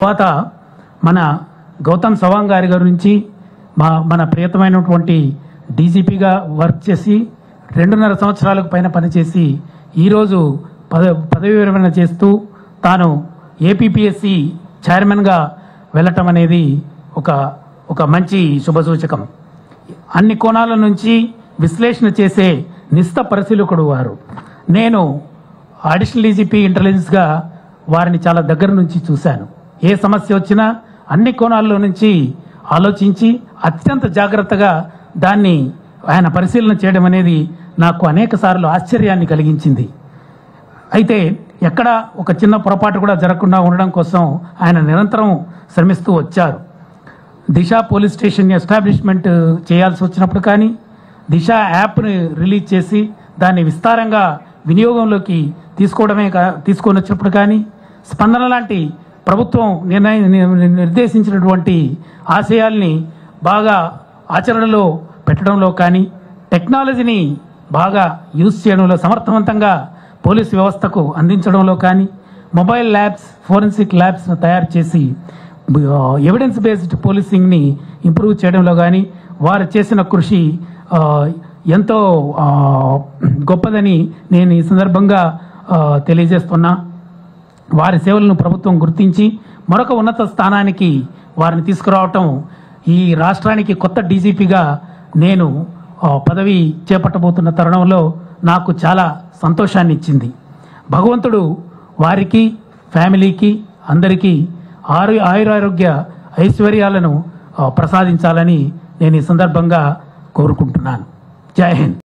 తర్వాత మన గౌతమ్ సవాంగ్ గారి గురించి మా మన ప్రియతమైనటువంటి డీజీపీగా వర్క్ చేసి రెండున్నర సంవత్సరాలకు పైన పనిచేసి ఈరోజు పద పదవి విరమణ చేస్తూ తాను ఏపీపీఎస్సి చైర్మన్గా వెళ్ళటం అనేది ఒక ఒక మంచి శుభసూచకం అన్ని కోణాల నుంచి విశ్లేషణ చేసే నిస్త పరిశీలకుడు వారు నేను అడిషనల్ డీజీపీ ఇంటెలిజెన్స్గా వారిని చాలా దగ్గర నుంచి చూశాను ఏ సమస్య వచ్చినా అన్ని కోణాల్లో నుంచి ఆలోచించి అత్యంత జాగ్రత్తగా దాన్ని ఆయన పరిశీలన చేయడం అనేది నాకు అనేక సార్లు ఆశ్చర్యాన్ని కలిగించింది అయితే ఎక్కడ ఒక చిన్న పొరపాటు కూడా జరగకుండా ఉండడం కోసం ఆయన నిరంతరం శ్రమిస్తూ వచ్చారు దిశ పోలీస్ స్టేషన్ ఎస్టాబ్లిష్మెంట్ చేయాల్సి వచ్చినప్పుడు కానీ దిశ యాప్ని రిలీజ్ చేసి దాన్ని విస్తారంగా వినియోగంలోకి తీసుకోవడమే కా తీసుకొని వచ్చినప్పుడు కానీ స్పందన లాంటి ప్రభుత్వం నిర్ణయం ని- నిర్దేశించినటువంటి ఆశయాల్ని బాగా ఆచరణలో పెట్టడంలో కానీ టెక్నాలజీని బాగా యూజ్ చేయడంలో సమర్థవంతంగా పోలీస్ వ్యవస్థకు అందించడంలో కానీ మొబైల్ ల్యాబ్స్ ఫోరెన్సిక్ ల్యాబ్స్ తయారు చేసి ఎవిడెన్స్ బేస్డ్ పోలీసింగ్ని ఇంప్రూవ్ చేయడంలో కానీ వారు చేసిన కృషి ఆ, ఎంతో ఆ, గొప్పదని నేను ఈ సందర్భంగా ఆ, తెలియజేస్తున్నా వారి సేవలను ప్రభుత్వం గుర్తించి మరొక ఉన్నత స్థానానికి వారిని తీసుకురావటం ఈ రాష్ట్రానికి కొత్త డీజీపీగా నేను ఆ, పదవి చేపట్టబోతున్న తరుణంలో నాకు చాలా సంతోషాన్ని ఇచ్చింది భగవంతుడు వారికి ఫ్యామిలీకి అందరికీ ఆరు ఆయురారోగ్య ఐశ్వర్యాలను ఆ, ప్రసాదించాలని నేను ఈ సందర్భంగా కోరుకుంటున్నాను జై హింద్